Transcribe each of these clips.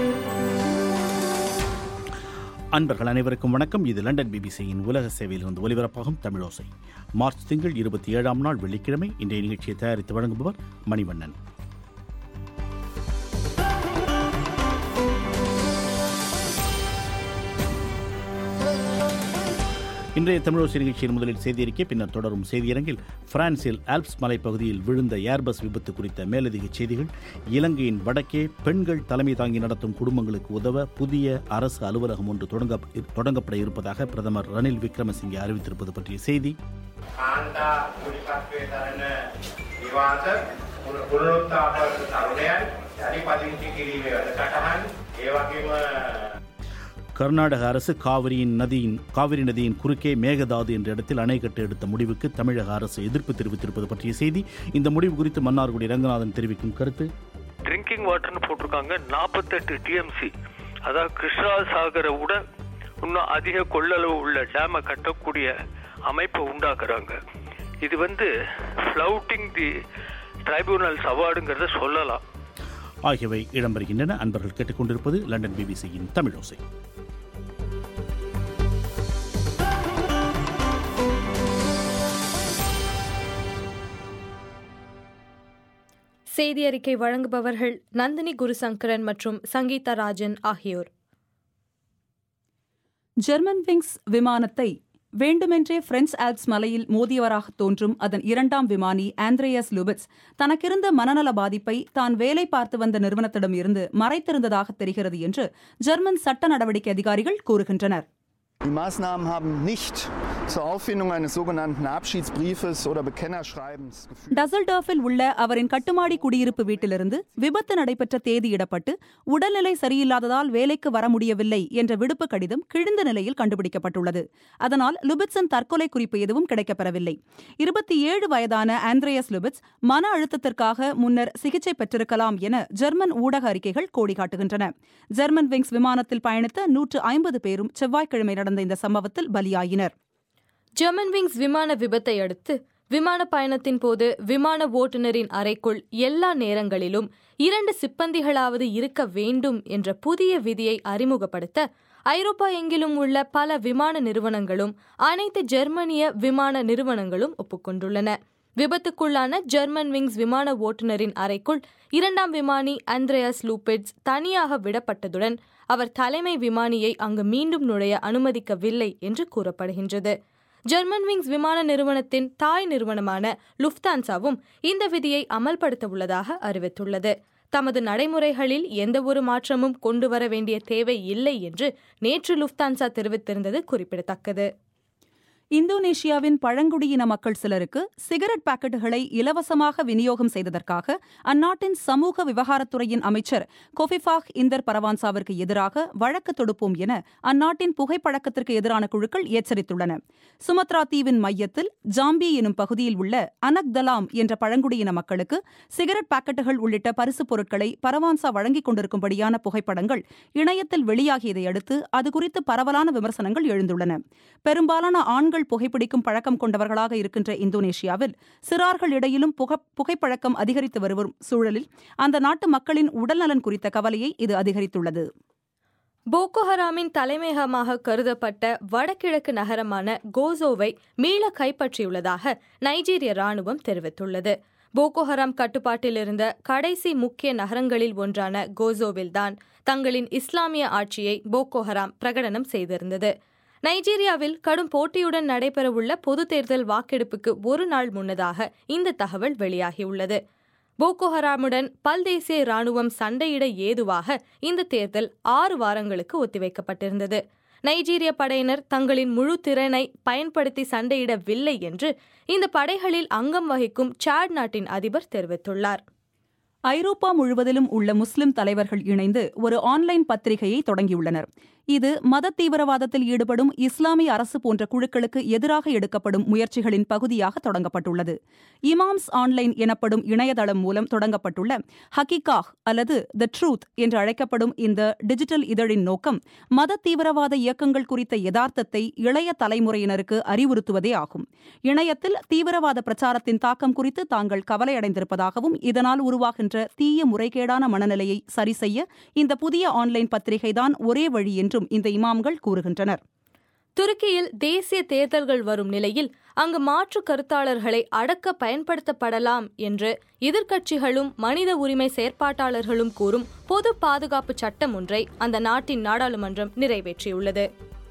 அன்பர்கள் அனைவருக்கும் வணக்கம் இது லண்டன் பிபிசியின் உலக சேவையிலிருந்து ஒலிபரப்பாகும் தமிழோசை மார்ச் திங்கள் இருபத்தி ஏழாம் நாள் வெள்ளிக்கிழமை இன்றைய நிகழ்ச்சியை தயாரித்து வழங்குபவர் மணிவண்ணன் இன்றைய தமிழோசை நிகழ்ச்சியின் முதலில் செய்தியறிக்கை பின்னர் தொடரும் செய்தியரங்கில் பிரான்சில் ஆல்ப்ஸ் மலைப்பகுதியில் விழுந்த ஏர்பஸ் விபத்து குறித்த மேலதிக செய்திகள் இலங்கையின் வடக்கே பெண்கள் தலைமை தாங்கி நடத்தும் குடும்பங்களுக்கு உதவ புதிய அரசு அலுவலகம் ஒன்று தொடங்க தொடங்கப்பட இருப்பதாக பிரதமர் ரணில் விக்ரமசிங்கே அறிவித்திருப்பது பற்றிய செய்தி කාන්තා පුලිකත්වය කරන නිවාස පුනරුත්ථාපන තරුණයන් යළි පදිංචි කිරීමේ වැඩසටහන් ඒ වගේම கர்நாடக அரசு காவிரியின் நதியின் காவிரி நதியின் குறுக்கே மேகதாது என்ற இடத்தில் அணை கட்ட எடுத்த முடிவுக்கு தமிழக அரசு எதிர்ப்பு தெரிவித்திருப்பது பற்றிய செய்தி இந்த முடிவு குறித்து மன்னார்குடி ரங்கநாதன் தெரிவிக்கும் கருத்து ட்ரிங்கிங் வாட்டர்னு போட்டிருக்காங்க நாற்பத்தெட்டு டிஎம்சி அதாவது கிருஷ்ணா சாகரை விட இன்னும் அதிக கொள்ளளவு உள்ள டேமை கட்டக்கூடிய அமைப்பை உண்டாக்குறாங்க இது வந்து ஃப்ளவுட்டிங் தி ட்ரைபியூனல்ஸ் அவார்டுங்கிறத சொல்லலாம் ஆகியவை இடம்பெறுகின்றன அன்பர்கள் கேட்டுக்கொண்டிருப்பது லண்டன் பிபிசியின் தமிழோசை செய்தி அறிக்கை வழங்குபவர்கள் நந்தினி குருசங்கரன் மற்றும் சங்கீதா ராஜன் ஆகியோர் ஜெர்மன் விங்ஸ் விமானத்தை வேண்டுமென்றே பிரெஞ்ச் ஆல்ப்ஸ் மலையில் மோதியவராக தோன்றும் அதன் இரண்டாம் விமானி ஆண்ட்ரேயஸ் லுபிட்ஸ் தனக்கிருந்த மனநல பாதிப்பை தான் வேலை பார்த்து வந்த நிறுவனத்திடம் இருந்து மறைத்திருந்ததாக தெரிகிறது என்று ஜெர்மன் சட்ட நடவடிக்கை அதிகாரிகள் கூறுகின்றனர் Die Maßnahmen haben nicht zur Auffindung eines sogenannten Abschiedsbriefes oder Bekennerschreibens geführt. டசல்டாஃபில் உள்ள அவரின் கட்டுமாடி குடியிருப்பு வீட்டிலிருந்து விபத்து நடைபெற்ற தேதியிடப்பட்டு உடல்நிலை சரியில்லாததால் வேலைக்கு வர முடியவில்லை என்ற விடுப்பு கடிதம் கிழிந்த நிலையில் கண்டுபிடிக்கப்பட்டுள்ளது அதனால் லுபிட்ஸின் தற்கொலை குறிப்பு எதுவும் கிடைக்கப்பெறவில்லை இருபத்தி ஏழு வயதான ஆண்ட்ரேயஸ் லுபிட்ஸ் மன அழுத்தத்திற்காக முன்னர் சிகிச்சை பெற்றிருக்கலாம் என ஜெர்மன் ஊடக அறிக்கைகள் கோடி காட்டுகின்றன ஜெர்மன் விங்ஸ் விமானத்தில் பயணித்த நூற்று ஐம்பது பேரும் செவ்வாய்க்கிழமை நடந்த இந்த சம்பவத்தில் பலியாயினர் ஜெர்மன் விங்ஸ் விமான விபத்தை அடுத்து விமான பயணத்தின் போது விமான ஓட்டுநரின் அறைக்குள் எல்லா நேரங்களிலும் இரண்டு சிப்பந்திகளாவது இருக்க வேண்டும் என்ற புதிய விதியை அறிமுகப்படுத்த ஐரோப்பா எங்கிலும் உள்ள பல விமான நிறுவனங்களும் அனைத்து ஜெர்மனிய விமான நிறுவனங்களும் ஒப்புக்கொண்டுள்ளன விபத்துக்குள்ளான ஜெர்மன் விங்ஸ் விமான ஓட்டுநரின் அறைக்குள் இரண்டாம் விமானி அண்ட்ரேயஸ் லூபிட்ஸ் தனியாக விடப்பட்டதுடன் அவர் தலைமை விமானியை அங்கு மீண்டும் நுழைய அனுமதிக்கவில்லை என்று கூறப்படுகின்றது ஜெர்மன் விங்ஸ் விமான நிறுவனத்தின் தாய் நிறுவனமான லுஃப்தான்சாவும் இந்த விதியை அமல்படுத்த உள்ளதாக அறிவித்துள்ளது தமது நடைமுறைகளில் எந்தவொரு மாற்றமும் கொண்டு வர வேண்டிய தேவை இல்லை என்று நேற்று லுஃப்தான்சா தெரிவித்திருந்தது குறிப்பிடத்தக்கது இந்தோனேஷியாவின் பழங்குடியின மக்கள் சிலருக்கு சிகரெட் பாக்கெட்டுகளை இலவசமாக விநியோகம் செய்ததற்காக அந்நாட்டின் சமூக விவகாரத்துறையின் அமைச்சர் கொஃபிஃபாக் இந்தர் பரவான்சாவிற்கு எதிராக வழக்கு தொடுப்போம் என அந்நாட்டின் புகைப்பழக்கத்திற்கு எதிரான குழுக்கள் எச்சரித்துள்ளன சுமத்ரா தீவின் மையத்தில் ஜாம்பி எனும் பகுதியில் உள்ள அனக்தலாம் என்ற பழங்குடியின மக்களுக்கு சிகரெட் பாக்கெட்டுகள் உள்ளிட்ட பரிசுப் பொருட்களை பரவான்சா வழங்கிக் கொண்டிருக்கும்படியான புகைப்படங்கள் இணையத்தில் வெளியாகியதை அடுத்து அது குறித்து பரவலான விமர்சனங்கள் எழுந்துள்ளன பெரும்பாலான ஆண்கள் புகைப்பிடிக்கும் பழக்கம் கொண்டவர்களாக இருக்கின்ற இந்தோனேஷியாவில் சிறார்கள் இடையிலும் புக புகைப்பழக்கம் அதிகரித்து வரும் சூழலில் அந்த நாட்டு மக்களின் உடல்நலன் குறித்த கவலையை இது அதிகரித்துள்ளது போகோ ஹராமின் தலைமையகமாக கருதப்பட்ட வடகிழக்கு நகரமான கோசோவை மீள கைப்பற்றியுள்ளதாக நைஜீரிய ராணுவம் தெரிவித்துள்ளது போகோ ஹராம் கட்டுப்பாட்டில் இருந்த கடைசி முக்கிய நகரங்களில் ஒன்றான கோசோவில்தான் தங்களின் இஸ்லாமிய ஆட்சியை போகோ ஹராம் பிரகடனம் செய்திருந்தது நைஜீரியாவில் கடும் போட்டியுடன் நடைபெறவுள்ள பொது தேர்தல் வாக்கெடுப்புக்கு ஒரு நாள் முன்னதாக இந்த தகவல் வெளியாகியுள்ளது போகோ ஹராமுடன் பல்தேசிய ராணுவம் சண்டையிட ஏதுவாக இந்த தேர்தல் ஆறு வாரங்களுக்கு ஒத்திவைக்கப்பட்டிருந்தது நைஜீரிய படையினர் தங்களின் முழு திறனை பயன்படுத்தி சண்டையிடவில்லை என்று இந்த படைகளில் அங்கம் வகிக்கும் சாட் நாட்டின் அதிபர் தெரிவித்துள்ளார் ஐரோப்பா முழுவதிலும் உள்ள முஸ்லிம் தலைவர்கள் இணைந்து ஒரு ஆன்லைன் பத்திரிகையை தொடங்கியுள்ளனர் இது மத தீவிரவாதத்தில் ஈடுபடும் இஸ்லாமிய அரசு போன்ற குழுக்களுக்கு எதிராக எடுக்கப்படும் முயற்சிகளின் பகுதியாக தொடங்கப்பட்டுள்ளது இமாம்ஸ் ஆன்லைன் எனப்படும் இணையதளம் மூலம் தொடங்கப்பட்டுள்ள ஹக்கிகாஹ் அல்லது த ட்ரூத் என்று அழைக்கப்படும் இந்த டிஜிட்டல் இதழின் நோக்கம் மத தீவிரவாத இயக்கங்கள் குறித்த யதார்த்தத்தை இளைய தலைமுறையினருக்கு அறிவுறுத்துவதே ஆகும் இணையத்தில் தீவிரவாத பிரச்சாரத்தின் தாக்கம் குறித்து தாங்கள் கவலையடைந்திருப்பதாகவும் இதனால் உருவாகின்ற தீய முறைகேடான மனநிலையை சரிசெய்ய இந்த புதிய ஆன்லைன் பத்திரிகைதான் ஒரே வழி என்றும் இந்த இமாம்கள் கூறுகின்றனர் துருக்கியில் தேசிய தேர்தல்கள் வரும் நிலையில் அங்கு மாற்று கருத்தாளர்களை அடக்க பயன்படுத்தப்படலாம் என்று எதிர்க்கட்சிகளும் மனித உரிமை செயற்பாட்டாளர்களும் கூறும் பொது பாதுகாப்பு சட்டம் ஒன்றை அந்த நாட்டின் நாடாளுமன்றம் நிறைவேற்றியுள்ளது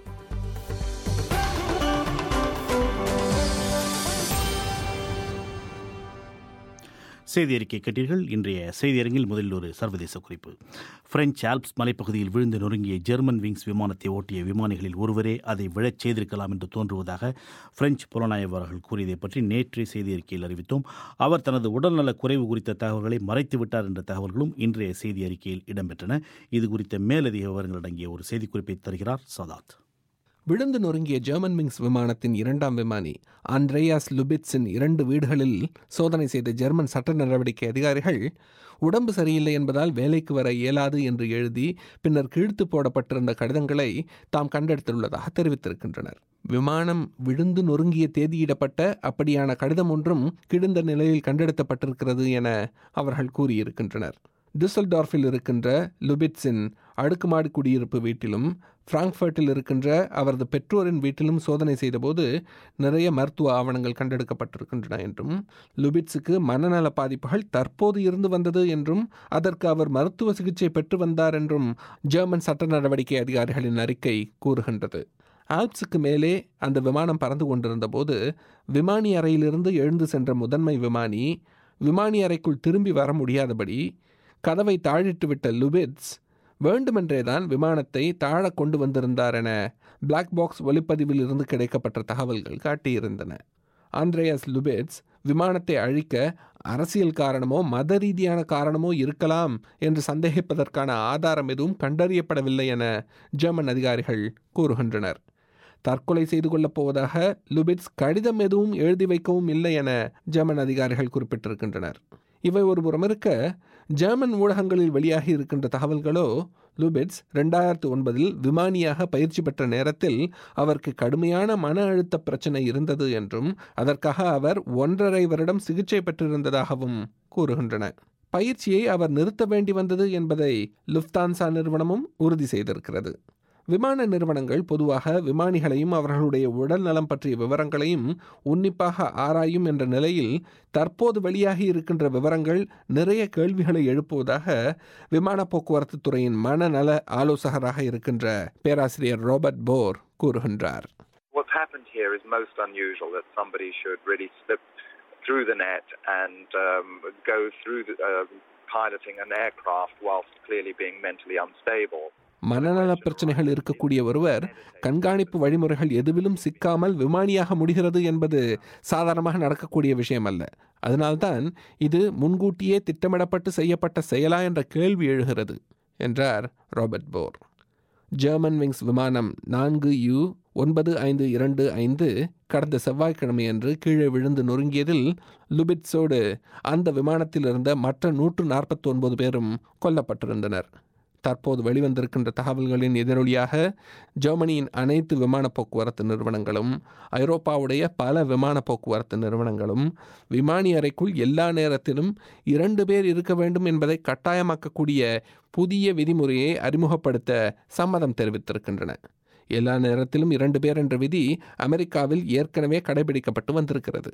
செய்தி அறிக்கை கேட்டீர்கள் இன்றைய செய்தியரங்கில் முதலில் ஒரு சர்வதேச குறிப்பு பிரெஞ்சு ஆல்ப்ஸ் மலைப்பகுதியில் விழுந்து நொறுங்கிய ஜெர்மன் விங்ஸ் விமானத்தை ஓட்டிய விமானிகளில் ஒருவரே அதை விழச் செய்திருக்கலாம் என்று தோன்றுவதாக பிரெஞ்சு புலனாய்வாளர்கள் கூறியதை பற்றி நேற்றைய செய்தி அறிக்கையில் அறிவித்தோம் அவர் தனது உடல்நலக் குறைவு குறித்த தகவல்களை மறைத்துவிட்டார் என்ற தகவல்களும் இன்றைய செய்தி அறிக்கையில் இடம்பெற்றன இது குறித்த மேலதிக விவரங்கள் அடங்கிய ஒரு செய்திக்குறிப்பை தருகிறார் சதாத் விழுந்து நொறுங்கிய ஜெர்மன் விங்ஸ் விமானத்தின் இரண்டாம் விமானி ஆண்ட்ரேயாஸ் லுபிட்ஸின் இரண்டு வீடுகளில் சோதனை செய்த ஜெர்மன் சட்ட நடவடிக்கை அதிகாரிகள் உடம்பு சரியில்லை என்பதால் வேலைக்கு வர இயலாது என்று எழுதி பின்னர் கிழித்து போடப்பட்டிருந்த கடிதங்களை தாம் கண்டெடுத்துள்ளதாக தெரிவித்திருக்கின்றனர் விமானம் விழுந்து நொறுங்கிய தேதியிடப்பட்ட அப்படியான கடிதம் ஒன்றும் கிடந்த நிலையில் கண்டெடுக்கப்பட்டிருக்கிறது என அவர்கள் கூறியிருக்கின்றனர் டிசல்டார்ஃபில் இருக்கின்ற லுபிட்ஸின் அடுக்குமாடி குடியிருப்பு வீட்டிலும் பிராங்க்ஃபர்ட்டில் இருக்கின்ற அவரது பெற்றோரின் வீட்டிலும் சோதனை செய்தபோது நிறைய மருத்துவ ஆவணங்கள் கண்டெடுக்கப்பட்டிருக்கின்றன என்றும் லுபிட்ஸுக்கு மனநல பாதிப்புகள் தற்போது இருந்து வந்தது என்றும் அதற்கு அவர் மருத்துவ சிகிச்சை பெற்று வந்தார் என்றும் ஜெர்மன் சட்ட நடவடிக்கை அதிகாரிகளின் அறிக்கை கூறுகின்றது ஆல்ப்ஸுக்கு மேலே அந்த விமானம் பறந்து கொண்டிருந்த போது விமானி அறையிலிருந்து எழுந்து சென்ற முதன்மை விமானி விமானி அறைக்குள் திரும்பி வர முடியாதபடி கதவை தாழிட்டுவிட்ட லுபிட்ஸ் வேண்டுமென்றேதான் விமானத்தை தாழ கொண்டு வந்திருந்தார் என பிளாக் பாக்ஸ் ஒலிப்பதிவில் இருந்து கிடைக்கப்பட்ட தகவல்கள் காட்டியிருந்தன ஆண்ட்ரேயஸ் லுபேட்ஸ் விமானத்தை அழிக்க அரசியல் காரணமோ மத ரீதியான காரணமோ இருக்கலாம் என்று சந்தேகிப்பதற்கான ஆதாரம் எதுவும் கண்டறியப்படவில்லை என ஜெர்மன் அதிகாரிகள் கூறுகின்றனர் தற்கொலை செய்து கொள்ளப் போவதாக லுபிட்ஸ் கடிதம் எதுவும் எழுதி வைக்கவும் இல்லை என ஜெர்மன் அதிகாரிகள் குறிப்பிட்டிருக்கின்றனர் இவை ஒரு புறம் இருக்க ஜெர்மன் ஊடகங்களில் வெளியாகி இருக்கின்ற தகவல்களோ லுபிட்ஸ் ரெண்டாயிரத்து ஒன்பதில் விமானியாக பயிற்சி பெற்ற நேரத்தில் அவருக்கு கடுமையான மன அழுத்த பிரச்சனை இருந்தது என்றும் அதற்காக அவர் ஒன்றரை வருடம் சிகிச்சை பெற்றிருந்ததாகவும் கூறுகின்றன பயிற்சியை அவர் நிறுத்த வேண்டி வந்தது என்பதை லுஃப்தான்சா நிறுவனமும் உறுதி செய்திருக்கிறது விமான நிறுவனங்கள் பொதுவாக விமானிகளையும் அவர்களுடைய உடல் நலம் பற்றிய விவரங்களையும் உன்னிப்பாக ஆராயும் என்ற நிலையில் தற்போது வெளியாகி இருக்கின்ற விவரங்கள் நிறைய கேள்விகளை எழுப்புவதாக விமான போக்குவரத்து துறையின் மனநல ஆலோசகராக இருக்கின்ற பேராசிரியர் ராபர்ட் போர் கூறுகின்றார் What's happened here is most unusual that somebody should really slip through the net and um, go through the, uh, piloting an aircraft whilst clearly being mentally unstable. மனநல பிரச்சனைகள் இருக்கக்கூடிய ஒருவர் கண்காணிப்பு வழிமுறைகள் எதுவிலும் சிக்காமல் விமானியாக முடிகிறது என்பது சாதாரணமாக நடக்கக்கூடிய விஷயம் அல்ல அதனால்தான் இது முன்கூட்டியே திட்டமிடப்பட்டு செய்யப்பட்ட செயலா என்ற கேள்வி எழுகிறது என்றார் ராபர்ட் போர் ஜெர்மன் விங்ஸ் விமானம் நான்கு யு ஒன்பது ஐந்து இரண்டு ஐந்து கடந்த செவ்வாய்க்கிழமையன்று கீழே விழுந்து நொறுங்கியதில் லுபிட்ஸோடு அந்த விமானத்தில் இருந்த மற்ற நூற்று நாற்பத்தி ஒன்பது பேரும் கொல்லப்பட்டிருந்தனர் தற்போது வெளிவந்திருக்கின்ற தகவல்களின் எதிரொலியாக ஜெர்மனியின் அனைத்து விமான போக்குவரத்து நிறுவனங்களும் ஐரோப்பாவுடைய பல விமான போக்குவரத்து நிறுவனங்களும் விமானி அறைக்குள் எல்லா நேரத்திலும் இரண்டு பேர் இருக்க வேண்டும் என்பதை கட்டாயமாக்கக்கூடிய புதிய விதிமுறையை அறிமுகப்படுத்த சம்மதம் தெரிவித்திருக்கின்றன எல்லா நேரத்திலும் இரண்டு பேர் என்ற விதி அமெரிக்காவில் ஏற்கனவே கடைபிடிக்கப்பட்டு வந்திருக்கிறது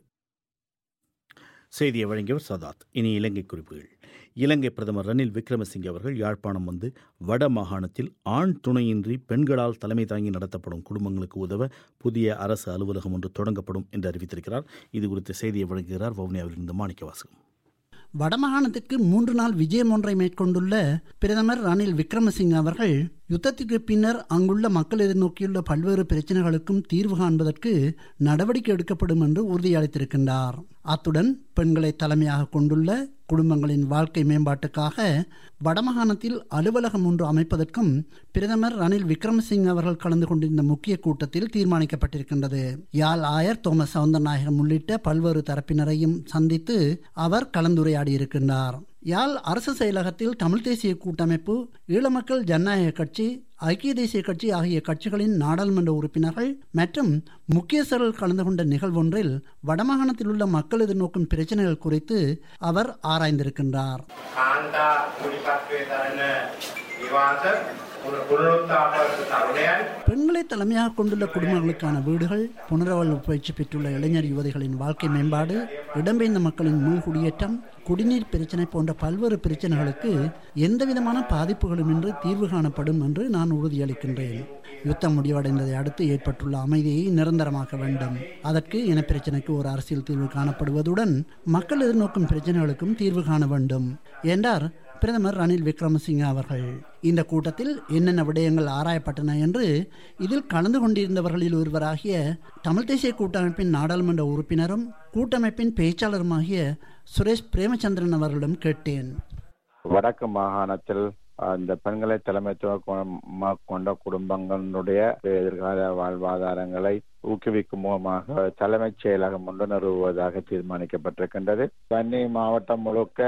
செய்தியை வழங்கியவர் சதாத் இனி இலங்கை குறிப்புகள் இலங்கை பிரதமர் ரணில் விக்ரமசிங்கே அவர்கள் யாழ்ப்பாணம் வந்து வட மாகாணத்தில் ஆண் துணையின்றி பெண்களால் தலைமை தாங்கி நடத்தப்படும் குடும்பங்களுக்கு உதவ புதிய அரசு அலுவலகம் ஒன்று தொடங்கப்படும் என்று அறிவித்திருக்கிறார் இது குறித்த செய்தியை வழங்குகிறார் வவுனியாவிலிருந்து மாணிக்கவாசகம் வடமாகாணத்திற்கு மூன்று நாள் விஜயம் ஒன்றை மேற்கொண்டுள்ள பிரதமர் ரணில் விக்ரமசிங்க அவர்கள் யுத்தத்திற்கு பின்னர் அங்குள்ள மக்கள் எதிர்நோக்கியுள்ள பல்வேறு பிரச்சனைகளுக்கும் தீர்வு காண்பதற்கு நடவடிக்கை எடுக்கப்படும் என்று உறுதியளித்திருக்கின்றார் அத்துடன் பெண்களை தலைமையாக கொண்டுள்ள குடும்பங்களின் வாழ்க்கை மேம்பாட்டுக்காக வடமாகாணத்தில் அலுவலகம் ஒன்று அமைப்பதற்கும் பிரதமர் ரணில் விக்ரமசிங் அவர்கள் கலந்து கொண்டிருந்த முக்கிய கூட்டத்தில் தீர்மானிக்கப்பட்டிருக்கின்றது யாழ் ஆயர் தோமஸ் சவுந்தரநாயகம் உள்ளிட்ட பல்வேறு தரப்பினரையும் சந்தித்து அவர் கலந்துரையாடியிருக்கின்றார் யாழ் அரசு செயலகத்தில் தமிழ் தேசிய கூட்டமைப்பு ஈழமக்கள் ஜனநாயக கட்சி ஐக்கிய தேசிய கட்சி ஆகிய கட்சிகளின் நாடாளுமன்ற உறுப்பினர்கள் மற்றும் முக்கியஸ்தர்கள் கலந்து கொண்ட நிகழ்வொன்றில் வடமாகாணத்தில் உள்ள மக்கள் எதிர்நோக்கும் பிரச்சனைகள் குறித்து அவர் ஆராய்ந்திருக்கின்றார் කාන්තා කුඩිපත්වේ දරන නිවාස පුනරුත්ථාපන තරුණයන් பெண்களை தலைமையாக கொண்டுள்ள குடும்பங்களுக்கான வீடுகள் புனரவல் பயிற்சி பெற்றுள்ள இளைஞர் யுவதிகளின் வாழ்க்கை மேம்பாடு இடம்பெயர்ந்த மக்களின் மீள்குடியேற்றம் குடிநீர் பிரச்சனை போன்ற பல்வேறு பிரச்சனைகளுக்கு எந்தவிதமான பாதிப்புகளுமின்றி தீர்வு காணப்படும் என்று நான் உறுதியளிக்கின்றேன் யுத்தம் முடிவடைந்ததை அடுத்து ஏற்பட்டுள்ள அமைதியை நிரந்தரமாக்க வேண்டும் அதற்கு இனப்பிரச்சனைக்கு ஒரு அரசியல் தீர்வு காணப்படுவதுடன் மக்கள் எதிர்நோக்கும் பிரச்சனைகளுக்கும் தீர்வு காண வேண்டும் என்றார் பிரதமர் ரணில் விக்ரமசிங்க அவர்கள் இந்த கூட்டத்தில் என்னென்ன விடயங்கள் ஆராயப்பட்டன என்று இதில் கலந்து கொண்டிருந்தவர்களில் ஒருவராகிய தமிழ் தேசிய கூட்டமைப்பின் நாடாளுமன்ற உறுப்பினரும் கூட்டமைப்பின் பேச்சாளருமாகிய சுரேஷ் பிரேமச்சந்திரன் அவர்களிடம் கேட்டேன் வடக்கு மாகாணத்தில் அந்த பெண்களை தலைமைத்துவ கொண்ட குடும்பங்களுடைய எதிர்கால வாழ்வாதாரங்களை ஊக்குவிக்கும் முகமாக தலைமைச் செயலகம் ஒன்று நிறுவுவதாக தீர்மானிக்கப்பட்டிருக்கின்றது வன்னி மாவட்டம் முழுக்க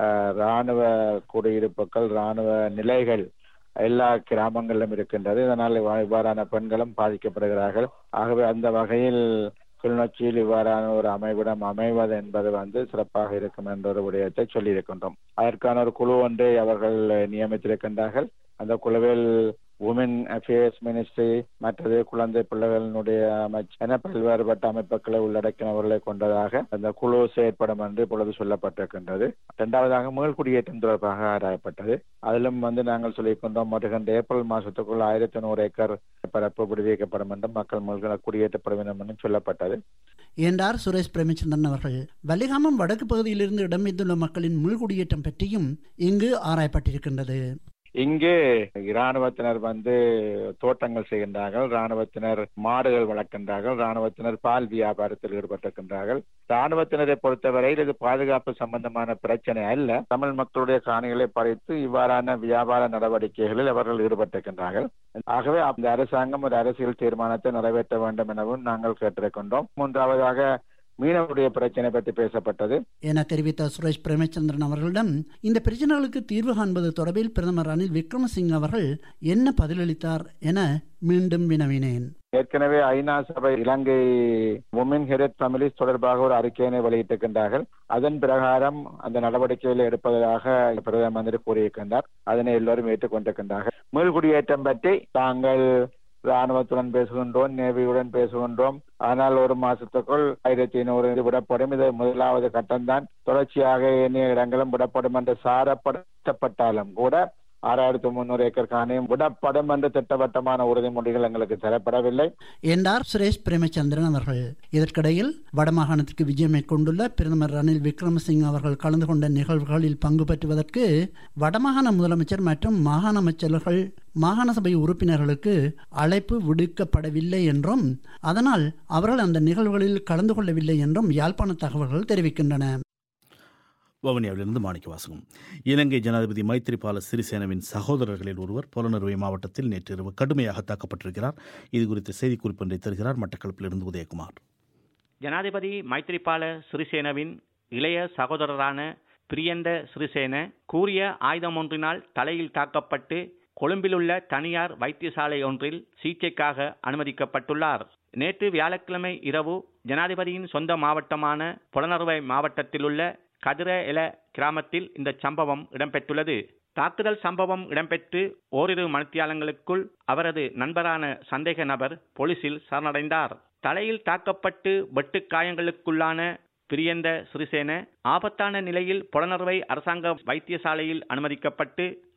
இராணுவ குடியிருப்புகள் இராணுவ நிலைகள் எல்லா கிராமங்களிலும் இருக்கின்றது இதனால் இவ்வாறான பெண்களும் பாதிக்கப்படுகிறார்கள் ஆகவே அந்த வகையில் கிளிநொச்சியில் இவ்வாறான ஒரு அமைவிடம் அமைவது என்பது வந்து சிறப்பாக இருக்கும் என்ற ஒரு விடயத்தை சொல்லியிருக்கின்றோம் அதற்கான ஒரு குழு ஒன்றை அவர்கள் நியமித்திருக்கின்றார்கள் அந்த குழுவில் உமன் அஃபேர்ஸ் மினிஸ்ட்ரி மற்றது குழந்தை பிள்ளைகளினுடைய அமைச்சு என பல்வேறுபட்ட அமைப்புகளை உள்ளடக்கினவர்களை கொண்டதாக அந்த குழு செயற்படும் என்று இப்பொழுது சொல்லப்பட்டிருக்கின்றது இரண்டாவதாக மீள் குடியேற்றம் தொடர்பாக ஆராயப்பட்டது அதிலும் வந்து நாங்கள் சொல்லியிருக்கின்றோம் வருகின்ற ஏப்ரல் மாசத்துக்குள் ஆயிரத்தி நூறு ஏக்கர் பரப்பு விடுவிக்கப்படும் என்றும் மக்கள் மீள்களை குடியேற்றப்படும் என்றும் சொல்லப்பட்டது என்றார் சுரேஷ் பிரேமச்சந்திரன் அவர்கள் வலிகாமம் வடக்கு பகுதியிலிருந்து இடம்பெய்துள்ள மக்களின் மீள்குடியேற்றம் பற்றியும் இங்கு ஆராயப்பட்டிருக்கின்றது இங்கு இராணுவத்தினர் வந்து தோட்டங்கள் செய்கின்றார்கள் இராணுவத்தினர் மாடுகள் வளர்க்கின்றார்கள் இராணுவத்தினர் பால் வியாபாரத்தில் ஈடுபட்டிருக்கின்றார்கள் இராணுவத்தினரை பொறுத்தவரையில் இது பாதுகாப்பு சம்பந்தமான பிரச்சனை அல்ல தமிழ் மக்களுடைய காணிகளை பறித்து இவ்வாறான வியாபார நடவடிக்கைகளில் அவர்கள் ஈடுபட்டிருக்கின்றார்கள் ஆகவே அந்த அரசாங்கம் ஒரு அரசியல் தீர்மானத்தை நிறைவேற்ற வேண்டும் எனவும் நாங்கள் கேட்டிருக்கின்றோம் மூன்றாவதாக மீனவருடைய பிரச்சனை பற்றி பேசப்பட்டது என தெரிவித்த சுரேஷ் பிரேமச்சந்திரன் அவர்களிடம் இந்த பிரச்சனைகளுக்கு தீர்வு காண்பது தொடர்பில் பிரதமர் ரணில் விக்ரமசிங் அவர்கள் என்ன பதிலளித்தார் என மீண்டும் வினவினேன் ஏற்கனவே ஐநா சபை இலங்கை உமன் ஹெரட் ஃபேமிலிஸ் தொடர்பாக ஒரு அறிக்கையினை வெளியிட்டிருக்கின்றார்கள் அதன் பிரகாரம் அந்த நடவடிக்கைகளை எடுப்பதாக பிரதம மந்திரி கூறியிருக்கின்றார் அதனை எல்லோரும் ஏற்றுக்கொண்டிருக்கின்றார்கள் மீள்குடியேற்றம் பற்றி தாங்கள் ராணுவத்துடன் பேசுகின்றோம் நேவியுடன் பேசுகின்றோம் ஆனால் ஒரு மாசத்துக்குள் ஆயிரத்தி ஐநூறு விடப்படும் இது முதலாவது கட்டம்தான் தொடர்ச்சியாக எண்ணிய இடங்களும் விடப்படும் என்று சாரப்படுத்தப்பட்டாலும் கூட ஆறாயிரத்தி முன்னூறு ஏக்கர் காணியும் விடப்படும் என்று திட்டவட்டமான உறுதிமொழிகள் எங்களுக்கு தரப்படவில்லை என்றார் சுரேஷ் பிரேமச்சந்திரன் அவர்கள் இதற்கிடையில் வடமாகாணத்திற்கு விஜயம் மேற்கொண்டுள்ள பிரதமர் ரணில் விக்ரமசிங் அவர்கள் கலந்து கொண்ட நிகழ்வுகளில் பங்கு பெற்றுவதற்கு வடமாகாண முதலமைச்சர் மற்றும் மாகாண அமைச்சர்கள் மாகாண சபை உறுப்பினர்களுக்கு அழைப்பு விடுக்கப்படவில்லை என்றும் அதனால் அவர்கள் அந்த நிகழ்வுகளில் கலந்து கொள்ளவில்லை என்றும் யாழ்ப்பாண தகவல்கள் தெரிவிக்கின்றன வவுனியாவிலிருந்து மாணிக்க வாசகம் இலங்கை ஜனாதிபதி மைத்ரிபால சிறிசேனவின் சகோதரர்களில் ஒருவர் புலனறுவை மாவட்டத்தில் நேற்றிரவு கடுமையாக தாக்கப்பட்டிருக்கிறார் இது குறித்த செய்திக்குறிப்பு ஒன்றை தருகிறார் மட்டக்களப்பிலிருந்து உதயகுமார் ஜனாதிபதி மைத்ரிபால சிறிசேனவின் இளைய சகோதரரான பிரியந்த சிறிசேன கூறிய ஆயுதம் ஒன்றினால் தலையில் தாக்கப்பட்டு கொழும்பிலுள்ள தனியார் வைத்தியசாலை ஒன்றில் சிகிச்சைக்காக அனுமதிக்கப்பட்டுள்ளார் நேற்று வியாழக்கிழமை இரவு ஜனாதிபதியின் சொந்த மாவட்டமான புலனறுவை மாவட்டத்திலுள்ள கதிர எல கிராமத்தில் இந்த சம்பவம் இடம்பெற்றுள்ளது தாக்குதல் சம்பவம் இடம்பெற்று ஓரிரு மணித்தியாலங்களுக்குள் அவரது நண்பரான சந்தேக நபர் போலீசில் சரணடைந்தார் தலையில் தாக்கப்பட்டு வெட்டு காயங்களுக்குள்ளான பிரியந்த சிறிசேன ஆபத்தான நிலையில் புலனறுவை அரசாங்க வைத்தியசாலையில் அனுமதிக்கப்பட்டு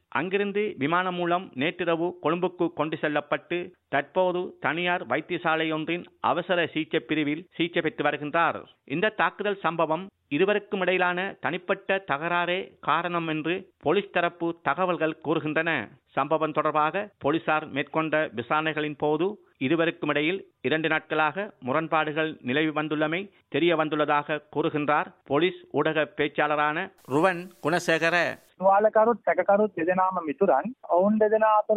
அங்கிருந்து விமானம் மூலம் நேற்றிரவு கொழும்புக்கு கொண்டு செல்லப்பட்டு தற்போது தனியார் வைத்தியசாலையொன்றின் அவசர சிகிச்சை பிரிவில் சிகிச்சை பெற்று வருகின்றார் இந்த தாக்குதல் சம்பவம் இருவருக்கும் இடையிலான தனிப்பட்ட தகராறே காரணம் என்று போலீஸ் தரப்பு தகவல்கள் கூறுகின்றன சம்பவம் தொடர்பாக போலீசார் மேற்கொண்ட விசாரணைகளின் போது இருவருக்கும் இடையில் இரண்டு நாட்களாக முரண்பாடுகள் நிலவி வந்துள்ளமை தெரிய வந்துள்ளதாக கூறுகின்றார் போலீஸ் ஊடக பேச்சாளரான ருவன் குணசேகர තුවාලකරුත් සැකකරුත් දෙදෙනාම මිතුරන් ඔවුන් දෙදෙනා අතර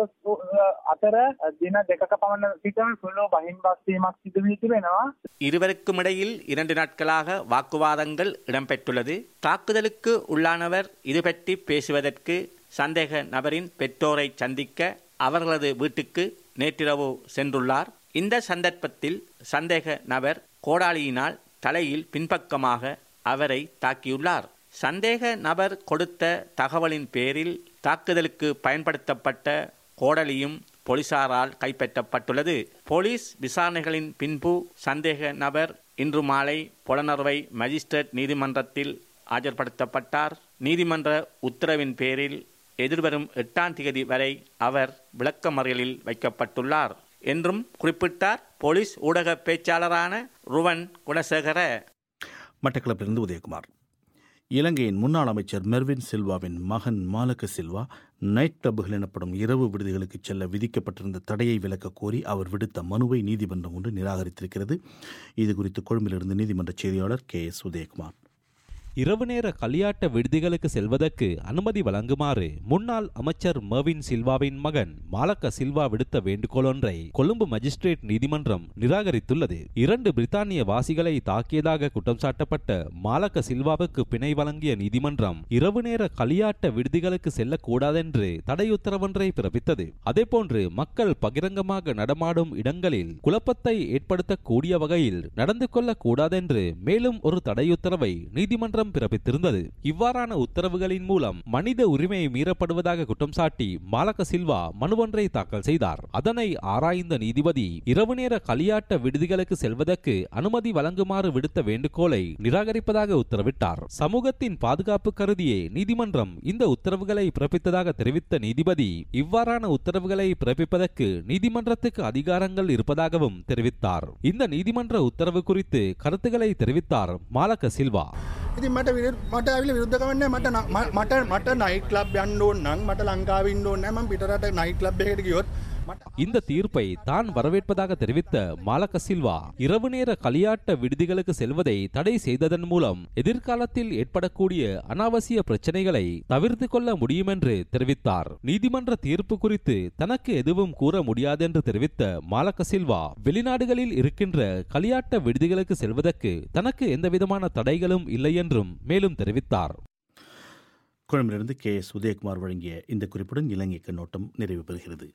අතර දින දෙකක පමණ සිට සුළු බහින් බස්වීමක් සිදු වී තිබෙනවා இருவருக்கும் இடையில் இரண்டு நாட்களாக வாக்குவாதங்கள் இடம்பெற்றுள்ளது தாக்குதலுக்கு உள்ளானவர் இது பற்றி பேசுவதற்கு சந்தேக நபரின் பெற்றோரை சந்திக்க அவர்களது வீட்டுக்கு நேற்றிரவு சென்றுள்ளார் இந்த சந்தர்ப்பத்தில் சந்தேக நபர் கோடாலியினால் தலையில் பின்பக்கமாக அவரை தாக்கியுள்ளார் சந்தேக நபர் கொடுத்த தகவலின் பேரில் தாக்குதலுக்கு பயன்படுத்தப்பட்ட கோடலியும் போலீசாரால் கைப்பற்றப்பட்டுள்ளது போலீஸ் விசாரணைகளின் பின்பு சந்தேக நபர் இன்று மாலை புலனறுவை மஜிஸ்ட்ரேட் நீதிமன்றத்தில் ஆஜர்படுத்தப்பட்டார் நீதிமன்ற உத்தரவின் பேரில் எதிர்வரும் எட்டாம் தேதி வரை அவர் விளக்கமறியலில் வைக்கப்பட்டுள்ளார் என்றும் குறிப்பிட்டார் போலீஸ் ஊடக பேச்சாளரான ருவன் குணசேகர மட்டக்களப்பிலிருந்து உதயகுமார் இலங்கையின் முன்னாள் அமைச்சர் மெர்வின் சில்வாவின் மகன் மாலக்க சில்வா நைட் கிளப்புகள் எனப்படும் இரவு விடுதிகளுக்கு செல்ல விதிக்கப்பட்டிருந்த தடையை விலக்க கோரி அவர் விடுத்த மனுவை நீதிமன்றம் ஒன்று நிராகரித்திருக்கிறது இது குறித்து கொழும்பிலிருந்து நீதிமன்ற செய்தியாளர் கே எஸ் உதயகுமார் இரவு நேர களியாட்ட விடுதிகளுக்கு செல்வதற்கு அனுமதி வழங்குமாறு முன்னாள் அமைச்சர் மர்வின் சில்வாவின் மகன் மாலக்க சில்வா விடுத்த வேண்டுகோள் ஒன்றை கொழும்பு மஜிஸ்ட்ரேட் நீதிமன்றம் நிராகரித்துள்ளது இரண்டு பிரித்தானிய வாசிகளை தாக்கியதாக குற்றம் சாட்டப்பட்ட மாலக்க சில்வாவுக்கு பிணை வழங்கிய நீதிமன்றம் இரவு நேர களியாட்ட விடுதிகளுக்கு செல்லக்கூடாதென்று தடை உத்தரவொன்றை பிறப்பித்தது அதேபோன்று மக்கள் பகிரங்கமாக நடமாடும் இடங்களில் குழப்பத்தை ஏற்படுத்தக்கூடிய வகையில் நடந்து கொள்ளக்கூடாதென்று மேலும் ஒரு தடையுத்தரவை நீதிமன்றம் நீதிமன்றம் பிறப்பித்திருந்தது இவ்வாறான உத்தரவுகளின் மூலம் மனித உரிமை மீறப்படுவதாக குற்றம் சாட்டி மாலக்க சில்வா மனு ஒன்றை தாக்கல் செய்தார் அதனை ஆராய்ந்த நீதிபதி இரவு நேர களியாட்ட விடுதிகளுக்கு செல்வதற்கு அனுமதி வழங்குமாறு விடுத்த வேண்டுகோளை நிராகரிப்பதாக உத்தரவிட்டார் சமூகத்தின் பாதுகாப்பு கருதியே நீதிமன்றம் இந்த உத்தரவுகளை பிறப்பித்ததாக தெரிவித்த நீதிபதி இவ்வாறான உத்தரவுகளை பிறப்பிப்பதற்கு நீதிமன்றத்துக்கு அதிகாரங்கள் இருப்பதாகவும் தெரிவித்தார் இந்த நீதிமன்ற உத்தரவு குறித்து கருத்துக்களை தெரிவித்தார் மாலக்க சில்வா ඉතින් මට මට ඇවිල විරුද්ධකවන්න මට මට මට නයිට ලබ් යන්න ඕන්නන් මට ලංකාවින්න ඕන්න ම පිටරට නයිට ලබ් එකට ගියොත් இந்த தீர்ப்பை தான் வரவேற்பதாக தெரிவித்த மாலக்க சில்வா இரவு நேர களியாட்ட விடுதிகளுக்கு செல்வதை தடை செய்ததன் மூலம் எதிர்காலத்தில் ஏற்படக்கூடிய அனாவசிய பிரச்சனைகளை தவிர்த்து கொள்ள முடியும் என்று தெரிவித்தார் நீதிமன்ற தீர்ப்பு குறித்து தனக்கு எதுவும் கூற முடியாதென்று தெரிவித்த மாலக்க சில்வா வெளிநாடுகளில் இருக்கின்ற களியாட்ட விடுதிகளுக்கு செல்வதற்கு தனக்கு எந்தவிதமான தடைகளும் இல்லை என்றும் மேலும் தெரிவித்தார் கொழும்பிலிருந்து கே எஸ் உதயகுமார் வழங்கிய இந்த குறிப்புடன் இலங்கை கண்ணோட்டம் நிறைவு பெறுகிறது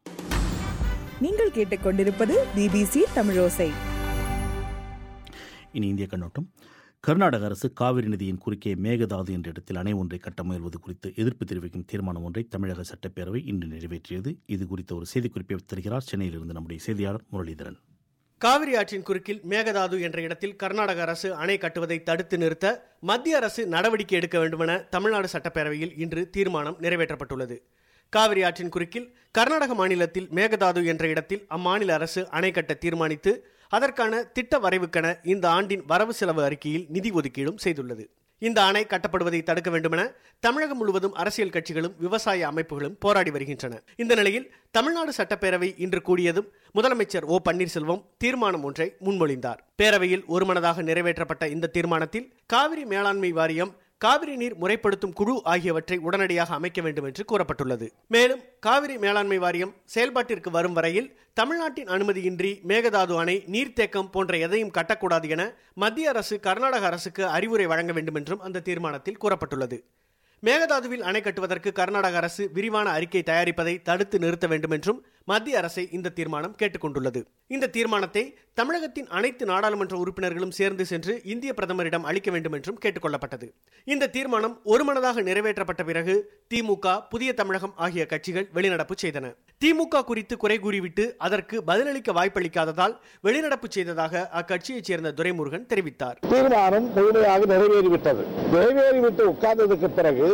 நீங்கள் கேட்டுக்கொண்டிருப்பது பிபிசி தமிழோசை இனி இந்திய கண்ணோட்டம் கர்நாடக அரசு காவிரி நதியின் குறுக்கே மேகதாது என்ற இடத்தில் அணை ஒன்றை கட்ட முயல்வது குறித்து எதிர்ப்பு தெரிவிக்கும் தீர்மானம் ஒன்றை தமிழக சட்டப்பேரவை இன்று நிறைவேற்றியது இது குறித்த ஒரு செய்திக்குறிப்பை தருகிறார் சென்னையிலிருந்து நம்முடைய செய்தியாளர் முரளிதரன் காவிரி ஆற்றின் குறுக்கில் மேகதாது என்ற இடத்தில் கர்நாடக அரசு அணை கட்டுவதை தடுத்து நிறுத்த மத்திய அரசு நடவடிக்கை எடுக்க வேண்டுமென தமிழ்நாடு சட்டப்பேரவையில் இன்று தீர்மானம் நிறைவேற்றப்பட்டுள்ளது காவிரி ஆற்றின் குறுக்கில் கர்நாடக மாநிலத்தில் மேகதாது என்ற இடத்தில் அம்மாநில அரசு அணை கட்ட தீர்மானித்து அதற்கான திட்ட வரைவுக்கென இந்த ஆண்டின் வரவு செலவு அறிக்கையில் நிதி ஒதுக்கீடும் செய்துள்ளது இந்த அணை கட்டப்படுவதை தடுக்க வேண்டுமென தமிழகம் முழுவதும் அரசியல் கட்சிகளும் விவசாய அமைப்புகளும் போராடி வருகின்றன இந்த நிலையில் தமிழ்நாடு சட்டப்பேரவை இன்று கூடியதும் முதலமைச்சர் ஓ பன்னீர்செல்வம் தீர்மானம் ஒன்றை முன்மொழிந்தார் பேரவையில் ஒருமனதாக நிறைவேற்றப்பட்ட இந்த தீர்மானத்தில் காவிரி மேலாண்மை வாரியம் காவிரி நீர் முறைப்படுத்தும் குழு ஆகியவற்றை உடனடியாக அமைக்க வேண்டும் என்று கூறப்பட்டுள்ளது மேலும் காவிரி மேலாண்மை வாரியம் செயல்பாட்டிற்கு வரும் வரையில் தமிழ்நாட்டின் அனுமதியின்றி மேகதாது அணை நீர்த்தேக்கம் போன்ற எதையும் கட்டக்கூடாது என மத்திய அரசு கர்நாடக அரசுக்கு அறிவுரை வழங்க வேண்டும் என்றும் அந்த தீர்மானத்தில் கூறப்பட்டுள்ளது மேகதாதுவில் அணை கட்டுவதற்கு கர்நாடக அரசு விரிவான அறிக்கை தயாரிப்பதை தடுத்து நிறுத்த வேண்டும் என்றும் மத்திய அரசை இந்த தீர்மானம் கேட்டுக்கொண்டுள்ளது இந்த தீர்மானத்தை தமிழகத்தின் அனைத்து நாடாளுமன்ற உறுப்பினர்களும் சேர்ந்து சென்று இந்திய பிரதமரிடம் அளிக்க வேண்டும் என்றும் கேட்டுக்கொள்ளப்பட்டது இந்த தீர்மானம் ஒருமனதாக நிறைவேற்றப்பட்ட பிறகு திமுக புதிய தமிழகம் ஆகிய கட்சிகள் வெளிநடப்பு செய்தன திமுக குறித்து குறை கூறிவிட்டு அதற்கு பதிலளிக்க வாய்ப்பளிக்காததால் வெளிநடப்பு செய்ததாக அக்கட்சியைச் சேர்ந்த துரைமுருகன் தெரிவித்தார் தீர்மானம் முழுமையாக நிறைவேறிவிட்டது நிறைவேறிவிட்டு உட்கார்ந்ததுக்கு பிறகு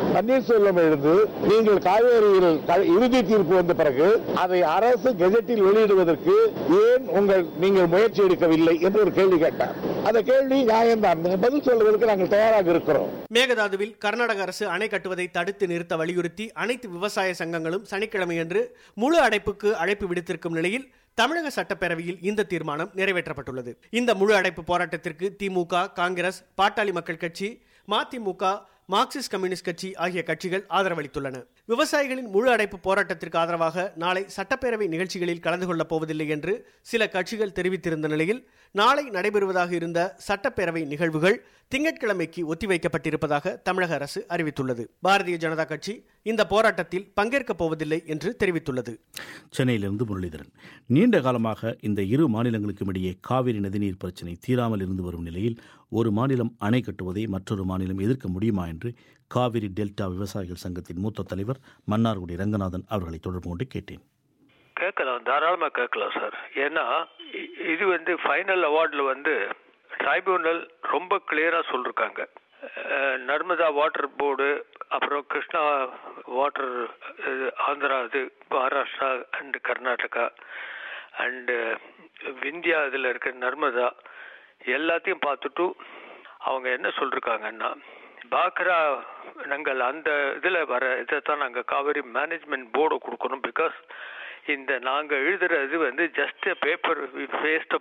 பன்னீர்செல்வம் எழுந்து நீங்கள் காவேரியில் க- இறுதி தீர்ப்பு வந்த பிறகு அதை அரசு கெஜெட்டில் வெளியிடுவதற்கு ஏன் உங்கள் நீங்கள் முயற்சி எடுக்கவில்லை என்று ஒரு கேள்வி கேட்டார் அந்த கேள்வி நியாயம்தான் நீங்க பதில் சொல்வதற்கு நாங்கள் தயாராக இருக்கிறோம் மேகதாதுவில் கர்நாடக அரசு அணை கட்டுவதை தடுத்து நிறுத்த வலியுறுத்தி அனைத்து விவசாய சங்கங்களும் சனிக்கிழமையன்று முழு அடைப்புக்கு அழைப்பு விடுத்திருக்கும் நிலையில் தமிழக சட்டப்பேரவையில் இந்த தீர்மானம் நிறைவேற்றப்பட்டுள்ளது இந்த முழு அடைப்பு போராட்டத்திற்கு திமுக காங்கிரஸ் பாட்டாளி மக்கள் கட்சி மதிமுக மார்க்சிஸ்ட் கம்யூனிஸ்ட் கட்சி ஆகிய கட்சிகள் ஆதரவளித்துள்ளன விவசாயிகளின் முழு அடைப்பு போராட்டத்திற்கு ஆதரவாக நாளை சட்டப்பேரவை நிகழ்ச்சிகளில் கலந்து கொள்ளப் போவதில்லை என்று சில கட்சிகள் தெரிவித்திருந்த நிலையில் நாளை நடைபெறுவதாக இருந்த சட்டப்பேரவை நிகழ்வுகள் திங்கட்கிழமைக்கு ஒத்திவைக்கப்பட்டிருப்பதாக தமிழக அரசு அறிவித்துள்ளது பாரதிய ஜனதா கட்சி இந்த போராட்டத்தில் பங்கேற்கப் போவதில்லை என்று தெரிவித்துள்ளது சென்னையிலிருந்து முரளிதரன் நீண்ட காலமாக இந்த இரு மாநிலங்களுக்கும் இடையே காவிரி நதிநீர் பிரச்சினை தீராமல் இருந்து வரும் நிலையில் ஒரு மாநிலம் அணை கட்டுவதை மற்றொரு மாநிலம் எதிர்க்க முடியுமா என்று காவிரி டெல்டா விவசாயிகள் சங்கத்தின் மூத்த தலைவர் மன்னார்குடி ரங்கநாதன் அவர்களை தொடர்பு கொண்டு கேட்டேன் கேட்கலாம் தாராளமாக கேட்கலாம் சார் ஏன்னா இ- இது வந்து ஃபைனல் அவார்டில் வந்து ட்ரைபியூனல் ரொம்ப கிளியராக சொல்லிருக்காங்க அஹ், நர்மதா வாட்டர் போர்டு அப்புறம் கிருஷ்ணா வாட்டர் ஆந்திரா இது மகாராஷ்டிரா அண்ட் கர்நாடகா அண்டு விந்தியா இதில் இருக்க நர்மதா எல்லாத்தையும் பார்த்துட்டு அவங்க என்ன சொல்லிருக்காங்கன்னா பாக்ரா நாங்கள் அந்த இதில் வர இதை தான் நாங்கள் காவேரி மேனேஜ்மெண்ட் போர்டு கொடுக்கணும் பிகாஸ் இந்த நாங்கள் எழுதுற இது வந்து just paper waste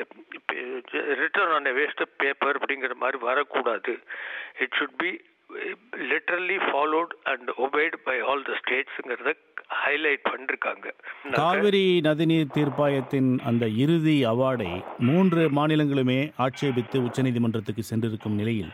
return on waste paper அப்படிங்கிற மாதிரி வரக்கூடாது it should be literally followed and obeyed by all the ஸ்டேட்ஸுங்கிறத ஹைலைட் பண்ணிருக்காங்க காவிரி நதிநீர் தீர்ப்பாயத்தின் அந்த இறுதி அவார்டை மூன்று மாநிலங்களுமே ஆட்சேபித்து உச்சநீதிமன்றத்துக்கு சென்றிருக்கும் நிலையில்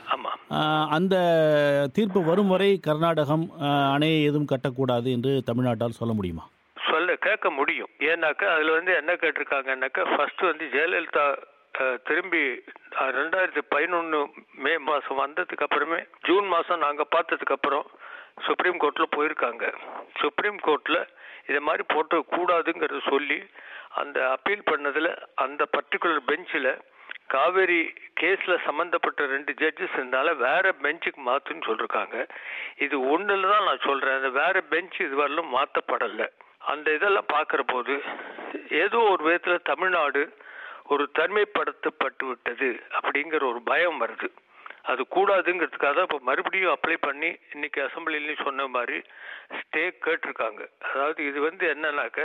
ஆஹ், அந்த தீர்ப்பு வரும் வரை கர்நாடகம் ஆஹ், அணையை எதுவும் கட்டக்கூடாது என்று தமிழ்நாட்டால் சொல்ல முடியுமா சொல்ல கேட்க முடியும் ஏன்னாக்கா அதுல வந்து என்ன கேட்டிருக்காங்கன்னாக்கா ஃபர்ஸ்ட் வந்து ஜெயலலிதா அஹ், திரும்பி அஹ், ரெண்டாயிரத்தி பதினொன்று மே மாதம் வந்ததுக்கு அப்புறமே ஜூன் மாதம் நாங்கள் பார்த்ததுக்கு அப்புறம் சுப்ரீம் கோர்ட்டில் போயிருக்காங்க சுப்ரீம் கோர்ட்டில் இதை மாதிரி போட்டு கூடாதுங்கிறத சொல்லி அந்த அப்பீல் பண்ணதில் அந்த பர்டிகுலர் பெஞ்சில் காவேரி கேஸில் சம்மந்தப்பட்ட ரெண்டு ஜட்ஜஸ் இருந்தால வேற பெஞ்சுக்கு மாற்றுன்னு சொல்லியிருக்காங்க இது ஒன்றில் தான் நான் சொல்கிறேன் அந்த வேற பெஞ்ச் இதுவரையிலும் மாற்றப்படலை அந்த இதெல்லாம் பார்க்குற போது ஏதோ ஒரு விதத்தில் தமிழ்நாடு ஒரு தனிமைப்படுத்தப்பட்டு விட்டது அப்படிங்கிற ஒரு பயம் வருது அது கூடாதுங்கிறதுக்காக தான் இப்போ மறுபடியும் அப்ளை பண்ணி இன்னைக்கு அசம்பிளிலையும் சொன்ன மாதிரி ஸ்டே கேட்டிருக்காங்க அதாவது இது வந்து என்னன்னாக்க